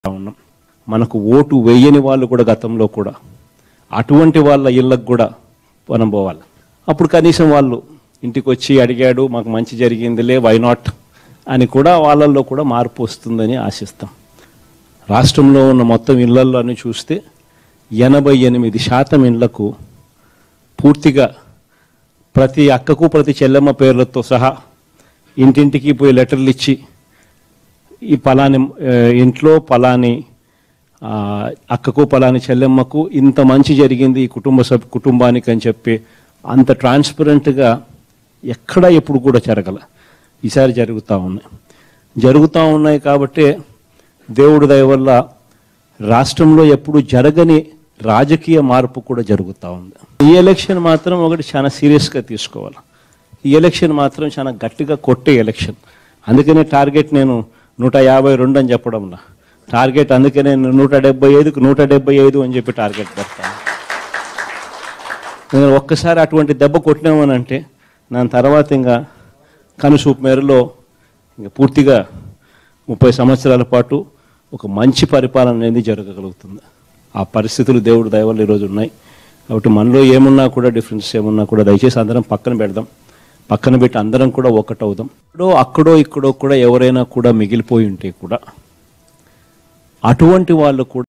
ఉన్నాం మనకు ఓటు వేయని వాళ్ళు కూడా గతంలో కూడా అటువంటి వాళ్ళ ఇళ్ళకు కూడా మనం పోవాలి అప్పుడు కనీసం వాళ్ళు ఇంటికి వచ్చి అడిగాడు మాకు మంచి జరిగిందిలే వై నాట్ అని కూడా వాళ్ళల్లో కూడా మార్పు వస్తుందని ఆశిస్తాం రాష్ట్రంలో ఉన్న మొత్తం ఇళ్లల్లో అని చూస్తే ఎనభై ఎనిమిది శాతం ఇళ్లకు పూర్తిగా ప్రతి అక్కకు ప్రతి చెల్లెమ్మ పేర్లతో సహా ఇంటింటికి పోయి లెటర్లు ఇచ్చి ఈ పలాని ఆ, ఇంట్లో పలాని ఆ, అక్కకు పలాని చెల్లెమ్మకు ఇంత మంచి జరిగింది ఈ కుటుంబ సభ్ కుటుంబానికి అని చెప్పి అంత ట్రాన్స్పరెంట్గా ఎక్కడ ఎప్పుడు కూడా జరగల ఈసారి జరుగుతూ ఉన్నాయి జరుగుతూ ఉన్నాయి కాబట్టి దేవుడి దయ వల్ల రాష్ట్రంలో ఎప్పుడు జరగని రాజకీయ మార్పు కూడా జరుగుతూ ఉంది ఈ ఎలక్షన్ మాత్రం ఒకటి చాలా సీరియస్గా తీసుకోవాలి ఈ ఎలక్షన్ మాత్రం చాలా గట్టిగా కొట్టే ఎలక్షన్ అందుకనే టార్గెట్ నేను నూట యాభై రెండు అని చెప్పడంలా టార్గెట్ అందుకే నేను నూట డెబ్బై ఐదుకు నూట డెబ్బై ఐదు అని చెప్పి టార్గెట్ పెడతాను నేను ఒక్కసారి అటువంటి దెబ్బ కొట్టినామనంటే దాని తర్వాత ఇంకా కనుసూపు మేరలో ఇంకా పూర్తిగా ముప్పై సంవత్సరాల పాటు ఒక మంచి పరిపాలన అనేది జరగగలుగుతుంది ఆ పరిస్థితులు దేవుడు దయవల్ల ఈరోజు ఉన్నాయి కాబట్టి మనలో ఏమున్నా కూడా డిఫరెన్స్ ఏమున్నా కూడా దయచేసి అందరం పక్కన పెడదాం పక్కన పెట్టి అందరం కూడా ఒకటవుదాం ఇక్కడో అక్కడో ఇక్కడో కూడా ఎవరైనా కూడా మిగిలిపోయి ఉంటే కూడా అటువంటి వాళ్ళు కూడా